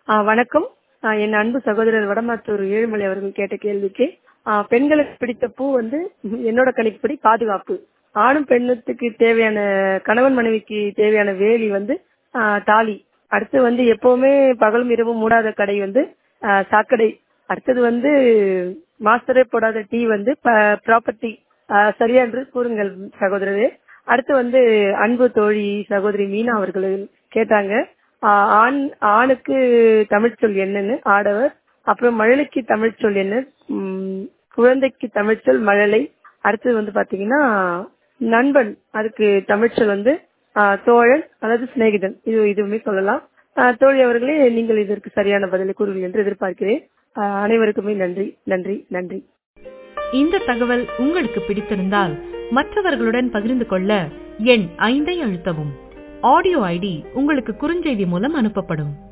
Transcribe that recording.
ஆ, வணக்கம் ஆ, என் அன்பு சகோதரர் வடமாத்தூர் ஏழுமலை அவர்கள் கேட்ட கேள்விக்கு ஆ, பெண்களுக்கு பிடித்த பூ வந்து என்னோட கணிப்புப்படி பாதுகாப்பு ஆணும் பெண்ணுக்கு தேவையான கணவன் மனைவிக்கு தேவையான வேலி வந்து ஆ, தாலி அடுத்து வந்து எப்பவுமே பகலும் இரவும் மூடாத கடை வந்து ஆ, சாக்கடை அடுத்தது வந்து மாஸ்டரே போடாத டீ வந்து ப்ராப்பர்ட்டி சரியா என்று கூறுங்கள் சகோதரரே அடுத்து வந்து அன்பு தோழி சகோதரி மீனா அவர்கள் கேட்டாங்க ஆஹ் ஆண் ஆணுக்கு தமிழ்ச்சொல் என்னன்னு ஆடவர் அப்புறம் மழலைக்கு தமிழ்ச்சொல் என்ன உம், குழந்தைக்கு தமிழ்ச்சொல் மழலை அடுத்தது வந்து பாத்தீங்கன்னா நண்பன் அதுக்கு தமிழ்ச்சொல் வந்து ஆஹ், தோழன் அல்லது சிநேகிதன் இது இதுவுமே சொல்லலாம் ஆஹ், தோழி அவர்களே நீங்கள் இதற்கு சரியான பதிலை கூறுவீர்கள் என்று எதிர்பார்க்கிறேன் ஆஹ், அனைவருக்குமே நன்றி நன்றி நன்றி இந்த தகவல் உங்களுக்கு பிடித்திருந்தால் மற்றவர்களுடன் பகிர்ந்து கொள்ள எண் ஐந்தை அழுத்தவும் ஆடியோ ஐடி உங்களுக்கு குறுஞ்செய்தி மூலம் அனுப்பப்படும்